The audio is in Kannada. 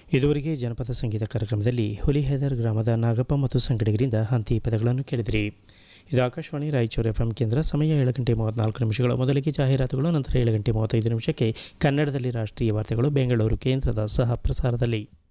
ಇದುವರೆಗೆ ಜನಪದ ಸಂಗೀತ ಕಾರ್ಯಕ್ರಮದಲ್ಲಿ ಹುಲಿಹೆದರ್ ಗ್ರಾಮದ ನಾಗಪ್ಪ ಮತ್ತು ಸಂಗಡಿಗರಿಂದ ಹಂತಿ ಪದಗಳನ್ನು ಕೇಳಿದಿರಿ ಇದು ಆಕಾಶವಾಣಿ ರಾಯಚೂರು ಎಫ್ ಎಂ ಕೇಂದ್ರ ಸಮಯ ಏಳು ಗಂಟೆ ಮೂವತ್ತ್ನಾಲ್ಕು ನಿಮಿಷಗಳು ಮೊದಲಿಗೆ ಜಾಹೀರಾತುಗಳು ನಂತರ ಏಳು ಗಂಟೆ ಮೂವತ್ತೈದು ನಿಮಿಷಕ್ಕೆ ಕನ್ನಡದಲ್ಲಿ ರಾಷ್ಟ್ರೀಯ ವಾರ್ತೆಗಳು ಬೆಂಗಳೂರು ಕೇಂದ್ರದ ಸಹ ಪ್ರಸಾರದಲ್ಲಿ